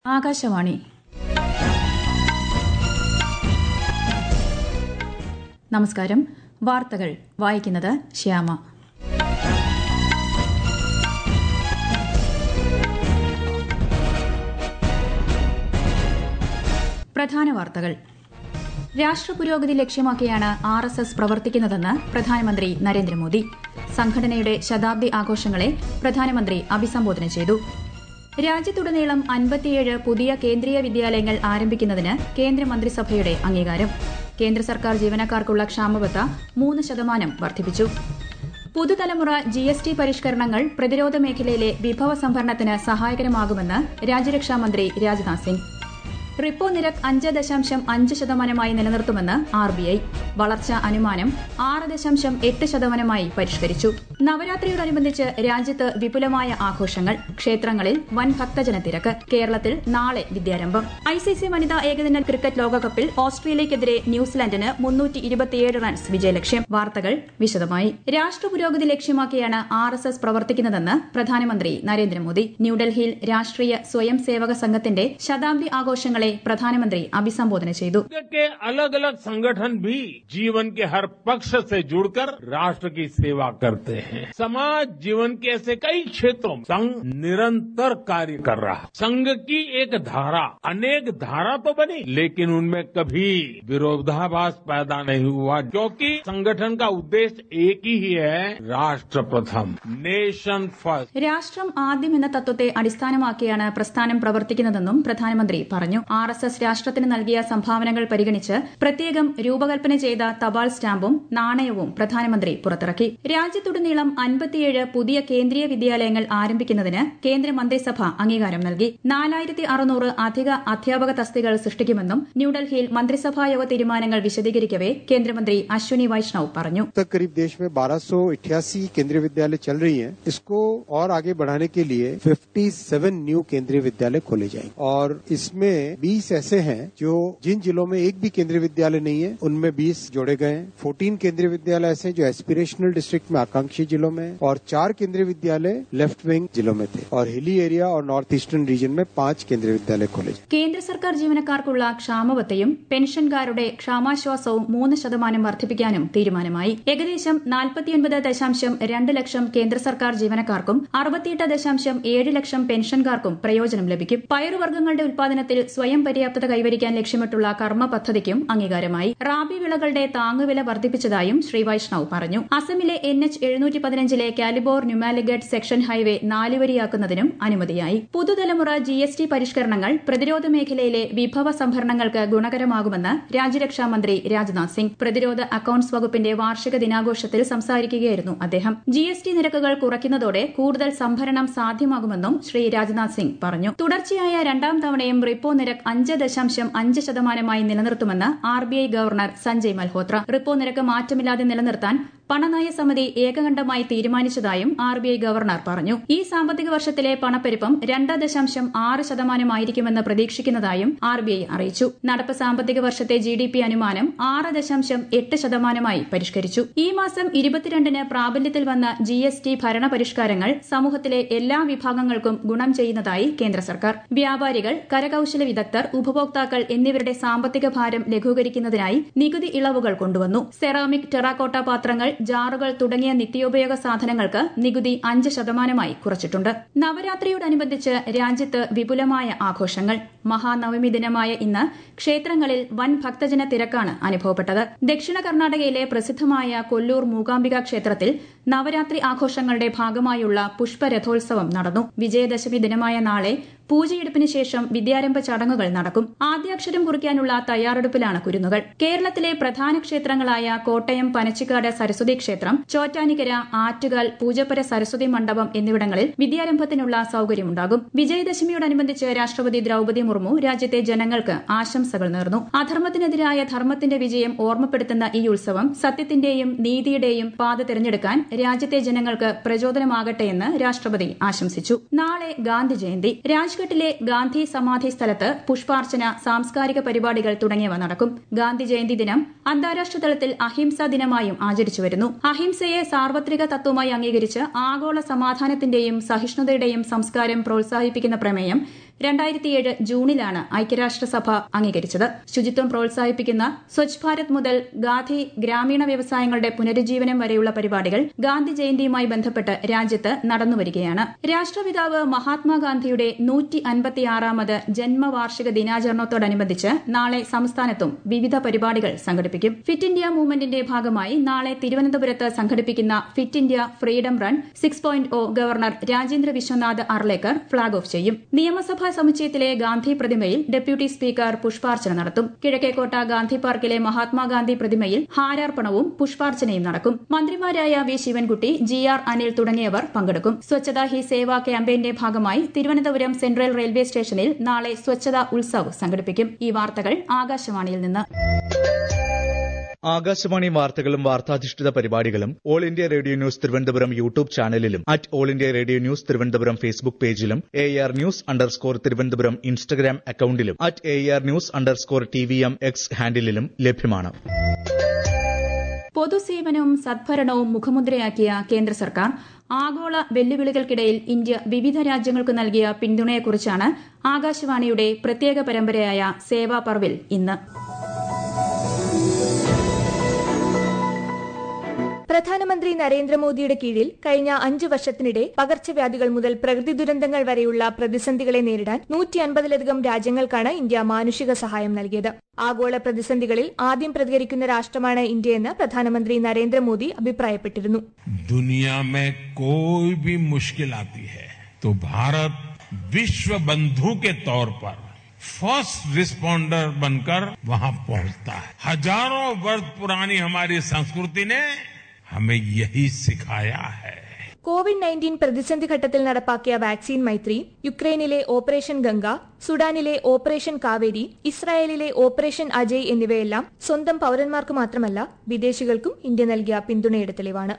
ആകാശവാണി നമസ്കാരം വാർത്തകൾ വായിക്കുന്നത് ശ്യാമ പ്രധാന വാർത്തകൾ രാഷ്ട്രപുരോഗതി ലക്ഷ്യമാക്കിയാണ് ആർ എസ് എസ് പ്രവർത്തിക്കുന്നതെന്ന് പ്രധാനമന്ത്രി നരേന്ദ്രമോദി സംഘടനയുടെ ശതാബ്ദി ആഘോഷങ്ങളെ പ്രധാനമന്ത്രി അഭിസംബോധന ചെയ്തു രാജ്യത്തുടനീളം അൻപത്തിയേഴ് പുതിയ കേന്ദ്രീയ വിദ്യാലയങ്ങൾ ആരംഭിക്കുന്നതിന് കേന്ദ്രമന്ത്രിസഭയുടെ അംഗീകാരം കേന്ദ്ര സർക്കാർ ജീവനക്കാർക്കുള്ള ക്ഷാമബത്ത മൂന്ന് ശതമാനം വർദ്ധിപ്പിച്ചു പുതുതലമുറ ജി എസ് ടി പരിഷ്കരണങ്ങൾ പ്രതിരോധ മേഖലയിലെ വിഭവ സംഭരണത്തിന് സഹായകരമാകുമെന്ന് രാജ്യരക്ഷാമന്ത്രി രാജ്നാഥ് സിംഗ് റിപ്പോ നിരക്ക് അഞ്ച് ദശാംശം അഞ്ച് ശതമാനമായി നിലനിർത്തുമെന്ന് ആർ ബി ഐ വളർച്ച അനുമാനം ആറ് ദശാംശം എട്ട് ശതമാനമായി പരിഷ്കരിച്ചു നവരാത്രിയോടനുബന്ധിച്ച് രാജ്യത്ത് വിപുലമായ ആഘോഷങ്ങൾ ക്ഷേത്രങ്ങളിൽ വൻ ഭക്തജന തിരക്ക് കേരളത്തിൽ നാളെ വിദ്യാരംഭം ഐസിസി വനിതാ ഏകദിന ക്രിക്കറ്റ് ലോകകപ്പിൽ ഓസ്ട്രേലിയയ്ക്കെതിരെ ന്യൂസിലാൻഡിന് മുന്നൂറ്റി ഇരുപത്തിയേഴ് റൺസ് വിജയലക്ഷ്യം വാർത്തകൾ വിശദമായി രാഷ്ട്രപുരോഗതി ലക്ഷ്യമാക്കിയാണ് ആർ എസ് എസ് പ്രവർത്തിക്കുന്നതെന്ന് പ്രധാനമന്ത്രി നരേന്ദ്രമോദി ന്യൂഡൽഹിയിൽ രാഷ്ട്രീയ സ്വയം സേവക സംഘത്തിന്റെ ശതാബ്ദി ആഘോഷങ്ങളെ പ്രധാനമന്ത്രി അഭിസംബോധന ചെയ്തു के अलग अलग संगठन भी जीवन के हर पक्ष से जुड़कर राष्ट्र की सेवा करते हैं समाज जीवन के ऐसे कई क्षेत्रों में संघ निरंतर कार्य कर रहा है संघ की एक धारा अनेक धारा तो बनी लेकिन उनमें कभी विरोधाभास पैदा नहीं हुआ क्योंकि संगठन का उद्देश्य एक ही है राष्ट्र प्रथम नेशन फर्स्ट രാഷ്ട്രം ആദ്യം എന്ന തത്വത്തെ അടിസ്ഥാനമാക്കിയാണ് പ്രസ്ഥാനം പ്രവർത്തിക്കുന്നതെന്നും പ്രധാനമന്ത്രി പറഞ്ഞു ആർ എസ് എസ് രാഷ്ട്രത്തിന് നൽകിയ സംഭാവനകൾ പരിഗണിച്ച് പ്രത്യേകം രൂപകൽപ്പന ചെയ്ത തപാൽ സ്റ്റാമ്പും നാണയവും പ്രധാനമന്ത്രി പുറത്തിറക്കി രാജ്യത്തുടനീളം അൻപത്തിയേഴ് പുതിയ കേന്ദ്രീയ വിദ്യാലയങ്ങൾ ആരംഭിക്കുന്നതിന് കേന്ദ്രമന്ത്രിസഭ അംഗീകാരം നൽകി നാലായിരത്തി അറുന്നൂറ് അധിക അധ്യാപക തസ്തികകൾ സൃഷ്ടിക്കുമെന്നും ന്യൂഡൽഹിയിൽ മന്ത്രിസഭായോഗ തീരുമാനങ്ങൾ വിശദീകരിക്കവെ കേന്ദ്രമന്ത്രി അശ്വനി വൈഷ്ണവ് പറഞ്ഞു तक करीब देश में बारह केंद्रीय विद्यालय चल रही हैं इसको और आगे बढ़ाने के लिए 57 न्यू केंद्रीय विद्यालय खोले जाएंगे और इसमें 20 ऐसे हैं जो जिन जिलों में एक भी केंद्रीय विद्यालय नहीं है उनमें 20 जोड़े गए हैं 14 केंद्रीय विद्यालय ऐसे हैं जो एस्पिरेशनल डिस्ट्रिक्ट में आकांक्षी जिलों में और चार केंद्रीय विद्यालय लेफ्ट विंग जिलों में थे और हिली एरिया और नॉर्थ ईस्टर्न रीजन में पांच केंद्रीय विद्यालय खोले जाएंगे കേന്ദ്ര സർക്കാർ ജീവനക്കാർക്കുള്ള ക്ഷാമബത്തയും പെൻഷൻകാരുടെ ക്ഷാമാശ്വാസവും മൂന്ന് ശതമാനം വർദ്ധിപ്പിക്കാനും തീരുമാനമായി ഏകദേശം നാൽപ്പത്തിയൊൻപത് ദശാംശം രണ്ട് ലക്ഷം കേന്ദ്ര സർക്കാർ ജീവനക്കാർക്കും അറുപത്തിയെട്ട് ദശാംശം ഏഴ് ലക്ഷം പെൻഷൻകാർക്കും പ്രയോജനം ലഭിക്കും പയറുവർഗ്ഗങ്ങളുടെ ഉൽപാദനത്തിൽ സ്വയം പര്യാപ്തത കൈവരിക്കാൻ ലക്ഷ്യമിട്ടുള്ള കർമ്മ പദ്ധതിക്കും അംഗീകാരമായി റാബി വിളകളുടെ താങ്ങുവില വർദ്ധിപ്പിച്ചതായും ശ്രീ വൈഷ്ണവ് പറഞ്ഞു അസമിലെ എൻ എച്ച് എഴുന്നൂറ്റി പതിനഞ്ചിലെ കാലിബോർ ന്യൂമാലിഗഡ് സെക്ഷൻ ഹൈവേ നാലുവരിയാക്കുന്നതിനും അനുമതിയായി പുതുതലമുറ ജി എസ് ടി പരിഷ്കരണങ്ങൾ പ്രതിരോധ മേഖലയിലെ വിഭവ സംഭരണങ്ങൾക്ക് ഗുണകരമാകുമെന്ന് രാജ്യരക്ഷാമന്ത്രി രാജ്നാഥ് സിംഗ് പ്രതിരോധ അക്കൌണ്ട്സ് വകുപ്പിന്റെ വാർഷിക ദിനാഘോഷത്തിൽ സംസാരിക്കുകയായിരുന്നു അദ്ദേഹം ജി എസ് ടി നിരക്കുകൾ കുറയ്ക്കുന്നതോടെ കൂടുതൽ സംഭരണം സാധ്യമാകുമെന്നും ശ്രീ രാജ്നാഥ് സിംഗ് പറഞ്ഞു തുടർച്ചയായ രണ്ടാം തവണയും റിപ്പോ നിരക്ക് അഞ്ച് ദശാംശം അഞ്ച് ശതമാനമായി നിലനിർത്തുമെന്ന് R B I governor Sanjay Malhotra repo നിരക്ക് മാറ്റമില്ലാതെ നിലനിർത്താൻ പണനയ സമിതി ഏകകണ്ഠമായി തീരുമാനിച്ചതായും ആർ ബി ഐ ഗവർണർ പറഞ്ഞു ഈ സാമ്പത്തിക വർഷത്തിലെ പണപ്പെരുപ്പം രണ്ട് ദശാംശം ആറ് ശതമാനമായിരിക്കുമെന്ന് പ്രതീക്ഷിക്കുന്നതായും ആർ ബി ഐ അറിയിച്ചു നടപ്പ് സാമ്പത്തിക വർഷത്തെ ജി ഡി പി അനുമാനം ആറ് ദശാംശം എട്ട് ശതമാനമായി പരിഷ്കരിച്ചു ഈ മാസം ഇരുപത്തിരണ്ടിന് പ്രാബല്യത്തിൽ വന്ന ജി എസ് ടി ഭരണ പരിഷ്കാരങ്ങൾ സമൂഹത്തിലെ എല്ലാ വിഭാഗങ്ങൾക്കും ഗുണം ചെയ്യുന്നതായി കേന്ദ്ര സർക്കാർ വ്യാപാരികൾ കരകൌശല വിദഗ്ധർ ഉപഭോക്താക്കൾ എന്നിവരുടെ സാമ്പത്തിക ഭാരം ലഘൂകരിക്കുന്നതിനായി നികുതി ഇളവുകൾ കൊണ്ടുവന്നു സെറാമിക് ടെറാക്കോട്ട പാത്രങ്ങൾ ജാറുകൾ തുടങ്ങിയ നിത്യോപയോഗ സാധനങ്ങൾക്ക് നികുതി അഞ്ച് ശതമാനമായി കുറച്ചിട്ടുണ്ട് നവരാത്രിയോടനുബന്ധിച്ച് രാജ്യത്ത് വിപുലമായ ആഘോഷങ്ങൾ മഹാനവമി ദിനമായ ഇന്ന് ക്ഷേത്രങ്ങളിൽ വൻ ഭക്തജന തിരക്കാണ് അനുഭവപ്പെട്ടത് ദക്ഷിണ കർണാടകയിലെ പ്രസിദ്ധമായ കൊല്ലൂർ മൂകാംബിക ക്ഷേത്രത്തിൽ നവരാത്രി ആഘോഷങ്ങളുടെ ഭാഗമായുള്ള പുഷ്പരഥോത്സവം നടന്നു വിജയദശമി ദിനമായ നാളെ പൂജയെടുപ്പിന് ശേഷം വിദ്യാരംഭ ചടങ്ങുകൾ നടക്കും ആദ്യാക്ഷരം കുറിക്കാനുള്ള തയ്യാറെടുപ്പിലാണ് കുരുന്നുകൾ കേരളത്തിലെ പ്രധാന ക്ഷേത്രങ്ങളായ കോട്ടയം പനച്ചിക്കാട് സരസ്വതി ക്ഷേത്രം ചോറ്റാനിക്കര ആറ്റുകാൽ പൂജപ്പുര സരസ്വതി മണ്ഡപം എന്നിവിടങ്ങളിൽ വിദ്യാരംഭത്തിനുള്ള സൌകര്യമുണ്ടാകും വിജയദശമിയോടനുബന്ധിച്ച് രാഷ്ട്രപതി ദ്രൌപദി മുർമു രാജ്യത്തെ ജനങ്ങൾക്ക് ആശംസകൾ നേർന്നു അധർമ്മത്തിനെതിരായ ധർമ്മത്തിന്റെ വിജയം ഓർമ്മപ്പെടുത്തുന്ന ഈ ഉത്സവം സത്യത്തിന്റെയും നീതിയുടെയും പാത തിരഞ്ഞെടുക്കാൻ രാജ്യത്തെ ജനങ്ങൾക്ക് പ്രചോദനമാകട്ടെയെന്ന് രാഷ്ട്രപതി ആശംസിച്ചു നാളെ ഗാന്ധി ജയന്തി രാജ്ഘട്ടിലെ ഗാന്ധി സമാധി സ്ഥലത്ത് പുഷ്പാർച്ചന സാംസ്കാരിക പരിപാടികൾ തുടങ്ങിയവ നടക്കും ഗാന്ധി ജയന്തി ദിനം അന്താരാഷ്ട്ര തലത്തിൽ അഹിംസാ ദിനമായും ആചരിച്ചുവരുന്നു അഹിംസയെ സാർവത്രിക തത്വമായി അംഗീകരിച്ച് ആഗോള സമാധാനത്തിന്റെയും സഹിഷ്ണുതയുടെയും സംസ്കാരം പ്രോത്സാഹിപ്പിക്കുന്ന പ്രമേയം രണ്ടായിരത്തിയേഴ് ജൂണിലാണ് ഐക്യരാഷ്ട്രസഭ അംഗീകരിച്ചത് ശുചിത്വം പ്രോത്സാഹിപ്പിക്കുന്ന സ്വച്ഛ് ഭാരത് മുതൽ ഗാന്ധി ഗ്രാമീണ വ്യവസായങ്ങളുടെ പുനരുജ്ജീവനം വരെയുള്ള പരിപാടികൾ ഗാന്ധി ജയന്തിയുമായി ബന്ധപ്പെട്ട് രാജ്യത്ത് നടന്നുവരികയാണ് രാഷ്ട്രപിതാവ് മഹാത്മാഗാന്ധിയുടെ നൂറ്റി അൻപത്തിയാറാമത് ജന്മവാർഷിക ദിനാചരണത്തോടനുബന്ധിച്ച് നാളെ സംസ്ഥാനത്തും വിവിധ പരിപാടികൾ സംഘടിപ്പിക്കും ഫിറ്റ് ഇന്ത്യ മൂവ്മെന്റിന്റെ ഭാഗമായി നാളെ തിരുവനന്തപുരത്ത് സംഘടിപ്പിക്കുന്ന fit India freedom run six point O governor Rajendra Vishwanath Arlekar flag off ചെയ്യും നിയമസഭാ സമുച്ചയത്തിലെ ഗാന്ധി പ്രതിമയിൽ ഡെപ്യൂട്ടി സ്പീക്കർ പുഷ്പാർച്ചന നടത്തും കിഴക്കേക്കോട്ട ഗാന്ധി പാർക്കിലെ മഹാത്മാഗാന്ധി പ്രതിമയിൽ ഹാരാർപ്പണവും പുഷ്പാർച്ചനയും നടക്കും മന്ത്രിമാരായ V Sivankutty G R Anil തുടങ്ങിയവർ പങ്കെടുക്കും സ്വച്ഛതാ ഹി സേവ ക്യാമ്പയിന്റെ ഭാഗമായി തിരുവനന്തപുരം സെൻട്രൽ റെയിൽവേ സ്റ്റേഷനിൽ നാളെ സ്വച്ഛതാ ഉത്സവ് സംഘടിപ്പിക്കും ഈ വാർത്തകൾ ആകാശവാണിയിൽ നിന്ന് ആകാശവാണി വാർത്തകളും വാർത്താധിഷ്ഠിത പരിപാടികളും all India radio news Thiruvananthapuram YouTube ചാനലിലും at all India radio news Thiruvananthapuram Facebook പേജിലും A R news underscore Thiruvananthapuram Instagram അക്കൌണ്ടിലും at A R news underscore T V M X ഹാൻഡിലും ലഭ്യമാണ് പൊതുസേവനവും സദ്ഭരണവും മുഖമുദ്രയാക്കിയ കേന്ദ്ര സർക്കാർ ആഗോള വെല്ലുവിളികൾക്കിടയിൽ ഇന്ത്യ വിവിധ രാജ്യങ്ങൾക്ക് നൽകിയ പിന്തുണയെക്കുറിച്ചാണ് ആകാശവാണിയുടെ പ്രത്യേക പരമ്പരയായ സേവാ പർവിൽ ഇന്ന് പ്രധാനമന്ത്രി നരേന്ദ്രമോദിയുടെ കീഴിൽ കഴിഞ്ഞ അഞ്ചു വർഷത്തിനിടെ പകർച്ചവ്യാധികൾ മുതൽ പ്രകൃതി ദുരന്തങ്ങൾ വരെയുള്ള പ്രതിസന്ധികളെ നേരിടാൻ നൂറ്റി അൻപതിലധികം രാജ്യങ്ങൾക്കാണ് ഇന്ത്യ മാനുഷിക സഹായം നൽകിയത് ആഗോള പ്രതിസന്ധികളിൽ ആദ്യം പ്രതികരിക്കുന്ന രാഷ്ട്രമാണ് ഇന്ത്യയെന്ന് പ്രധാനമന്ത്രി നരേന്ദ്രമോദി അഭിപ്രായപ്പെട്ടിരുന്നു दुनिया में कोई भी मुश्किल आती है तो भारत विश्व बंधु के तौर पर फर्स्ट रिस्पॉन्डर बनकर वहां पहुंचता है हजारों वर्ष पुरानी हमारी संस्कृति ने हमें यही सिखाया है കോവിഡ് നയൻറ്റീൻ പ്രതിസന്ധി ഘട്ടത്തിൽ നടപ്പാക്കിയ വാക്സിൻ മൈത്രി യുക്രൈനിലെ ഓപ്പറേഷൻ ഗംഗ സുഡാനിലെ ഓപ്പറേഷൻ കാവേരി ഇസ്രായേലിലെ ഓപ്പറേഷൻ അജയ് എന്നിവയെല്ലാം സ്വന്തം പൌരന്മാർക്ക് മാത്രമല്ല വിദേശികൾക്കും ഇന്ത്യ നൽകിയ പിന്തുണയുടെ തെളിവാണ്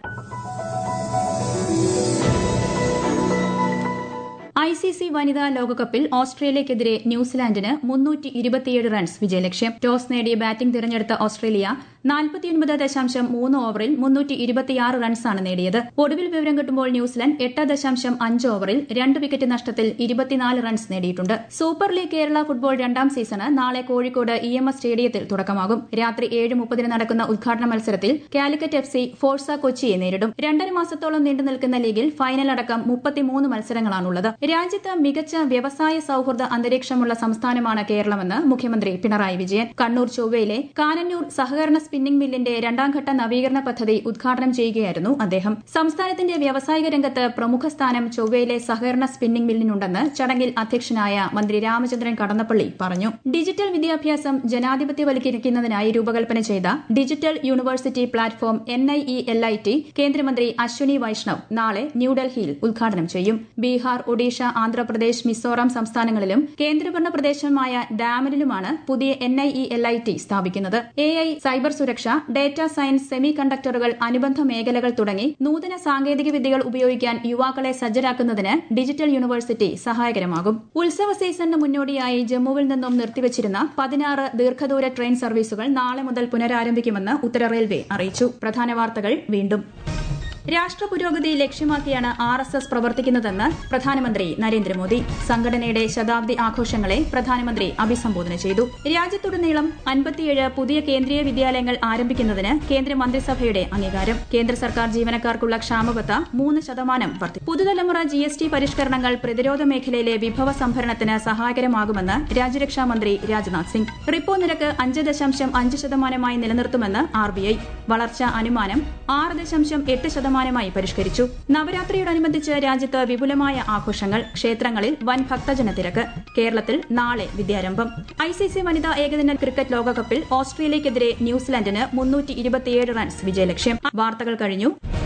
ഐ സി സി വനിതാ ലോകകപ്പിൽ ഓസ്ട്രേലിയക്കെതിരെ ന്യൂസിലാൻഡിന് മുന്നൂറ്റി ഇരുപത്തിയേഴ് റൺസ് വിജയലക്ഷ്യം ടോസ് നേടി ബാറ്റിംഗ് തിരഞ്ഞെടുത്ത ഓസ്ട്രേലിയ നാൽപ്പത്തിയൊൻപത് ദശാംശം മൂന്ന് ഓവറിൽ മുന്നൂറ്റി ഇരുപത്തിയാറ് റൺസാണ് നേടിയത് ഒടുവിൽ വിവരം കിട്ടുമ്പോൾ ന്യൂസിലാൻഡ് എട്ട് ദശാംശം അഞ്ച് ഓവറിൽ രണ്ട് വിക്കറ്റ് നഷ്ടത്തിൽ ഇരുപത്തിനാല് റൺസ് നേടിയിട്ടുണ്ട് സൂപ്പർ ലീഗ് കേരള ഫുട്ബോൾ രണ്ടാം സീസണ് നാളെ കോഴിക്കോട് ഇ എം എസ് സ്റ്റേഡിയത്തിൽ തുടക്കമാകും രാത്രി ഏഴ് മുപ്പതിന് നടക്കുന്ന ഉദ്ഘാടന മത്സരത്തിൽ കാലിക്കറ്റ് എഫ് സി ഫോഴ്സ കൊച്ചിയെ നേരിടും രണ്ടര മാസത്തോളം നീണ്ടു നിൽക്കുന്ന ലീഗിൽ ഫൈനൽ അടക്കം മുപ്പത്തിമൂന്ന് മത്സരങ്ങളാണുള്ളത് രാജ്യത്ത് മികച്ച വ്യവസായ സൌഹൃദ അന്തരീക്ഷമുള്ള സംസ്ഥാനമാണ് കേരളമെന്ന് മുഖ്യമന്ത്രി പിണറായി വിജയൻ കണ്ണൂർ ചൊവ്വയിലെ കാനന്നൂർ സഹകരണ സ്പിന്നിംഗ് മില്ലിന്റെ രണ്ടാംഘട്ട നവീകരണ പദ്ധതി ഉദ്ഘാടനം ചെയ്യുകയായിരുന്നു അദ്ദേഹം സംസ്ഥാനത്തിന്റെ വ്യാവസായിക രംഗത്ത് പ്രമുഖ സ്ഥാനം ചൊവ്വയിലെ സഹകരണ സ്പിന്നിംഗ് മില്ലിനുണ്ടെന്ന് ചടങ്ങിൽ അധ്യക്ഷനായ മന്ത്രി രാമചന്ദ്രൻ കടന്നപ്പള്ളി പറഞ്ഞു ഡിജിറ്റൽ വിദ്യാഭ്യാസം ജനാധിപത്യവൽക്കരിക്കുന്നതിനായി രൂപകൽപ്പന ചെയ്ത digital university platform N I E L I T കേന്ദ്രമന്ത്രി അശ്വനി വൈഷ്ണവ് നാളെ ന്യൂഡൽഹിയിൽ ഉദ്ഘാടനം ചെയ്യും ബീഹാർ ഒഡീഷ ആന്ധ്രാപ്രദേശ് മിസോറാം സംസ്ഥാനങ്ങളിലും കേന്ദ്രഭരണ പ്രദേശമായ ഡാമനിലുമാണ് പുതിയ N I E L I T സ്ഥാപിക്കുന്നത് എ ഐ സൈബർ സുരക്ഷ ഡേറ്റാ സയൻസ് സെമി കണ്ടക്ടറുകൾ അനുബന്ധ മേഖലകൾ തുടങ്ങി നൂതന സാങ്കേതിക വിദ്യകൾ ഉപയോഗിക്കാൻ യുവാക്കളെ സജ്ജരാക്കുന്നതിന് ഡിജിറ്റൽ യൂണിവേഴ്സിറ്റി സഹായകരമാകും ഉത്സവ സീസണിന് മുന്നോടിയായി ജമ്മുവിൽ നിന്നും നിർത്തിവച്ചിരുന്ന പതിനാറ് ദീർഘദൂര ട്രെയിൻ സർവീസുകൾ നാളെ മുതൽ പുനരാരംഭിക്കുമെന്ന് ഉത്തര റെയിൽവേ അറിയിച്ചു പ്രധാന വാർത്തകൾ വീണ്ടും രാഷ്ട്ര പുരോഗതി ലക്ഷ്യമാക്കിയാണ് ആർ എസ് എസ് പ്രവർത്തിക്കുന്നതെന്ന് പ്രധാനമന്ത്രി നരേന്ദ്രമോദി സംഘടനയുടെ ശതാബ്ദി ആഘോഷങ്ങളെ പ്രധാനമന്ത്രി അഭിസംബോധന ചെയ്തു രാജ്യത്തുടനീളം അൻപത്തിയേഴ് പുതിയ കേന്ദ്രീയ വിദ്യാലയങ്ങൾ ആരംഭിക്കുന്നതിന് കേന്ദ്ര മന്ത്രിസഭയുടെ അംഗീകാരം കേന്ദ്ര സർക്കാർ ജീവനക്കാർക്കുള്ള ക്ഷാമബത്ത മൂന്ന് ശതമാനം വർദ്ധിച്ചു പുതുതലമുറ ജി എസ് ടി പരിഷ്കരണങ്ങൾ പ്രതിരോധ മേഖലയിലെ വിഭവ സംഭരണത്തിന് സഹായകരമാകുമെന്ന് രാജ്യരക്ഷാ മന്ത്രി രാജ്നാഥ് സിംഗ് റിപ്പോ നിരക്ക് അഞ്ച് ദശാംശം അഞ്ച് ശതമാനമായി നിലനിർത്തുമെന്ന് ആർ ബി ഐ വളർച്ചാ അനുമാനം ആറ് ദശാംശം എട്ട് ശതമാനമായി പരിഷ്കരിച്ചു നവരാത്രിയോടനുബന്ധിച്ച് രാജ്യത്ത് വിപുലമായ ആഘോഷങ്ങൾ ക്ഷേത്രങ്ങളിൽ വൻ ഭക്തജന തിരക്ക് കേരളത്തിൽ നാളെ വിദ്യാരംഭം ഐസിസി വനിതാ ഏകദിന ക്രിക്കറ്റ് ലോകകപ്പിൽ ഓസ്ട്രേലിയക്കെതിരെ ന്യൂസിലാൻഡിന് മുന്നൂറ്റി റൺസ് വിജയലക്ഷ്യം വാർത്തകൾ കഴിഞ്ഞു